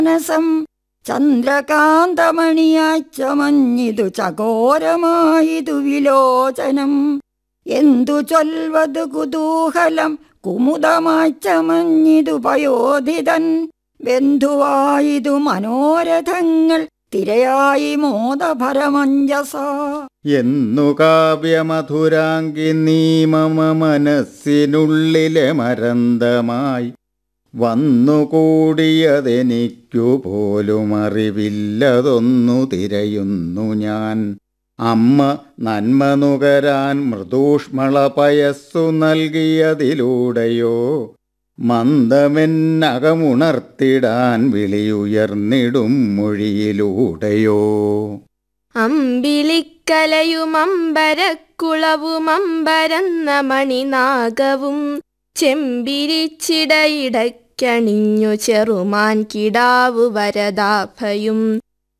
മനസം ചന്ദ്രകാന്തമണിയായി ചമഞ്ഞിതു ചകോരമായിതു വിലോചനം എന്തു ചൊൽവതു കുതൂഹലം കുമുദമായി ചമഞ്ഞിതു പയോധിതൻ ബന്ധുവായിതു മനോരഥങ്ങൾ തിരയായി മോദഭരമഞ്ജസ എന്നു കാവ്യമധുരാങ്കി നീ മമ മനസ്സിനുള്ളിലെ മരന്തമായി വന്നുകൂടിയതെനിക്കു പോലും അറിവില്ലതൊന്നു തിരയുന്നു ഞാൻ അമ്മ നന്മ നുകരാൻ മൃദൂഷ്മള പയസ്സു നൽകിയതിലൂടെയോ മന്ദമെന്നകമുണർത്തിടാൻ വിളിയുയർന്നിടും മൊഴിയിലൂടെയോ അമ്പിളിക്കലയുമമ്പരക്കുളവുമമ്പരന്ന മണിനാഗവും ചെമ്പിരിച്ചിടയിടയ്ക്കണിഞ്ഞു ചെറുമാൻ കിടാവു വരദാഭയും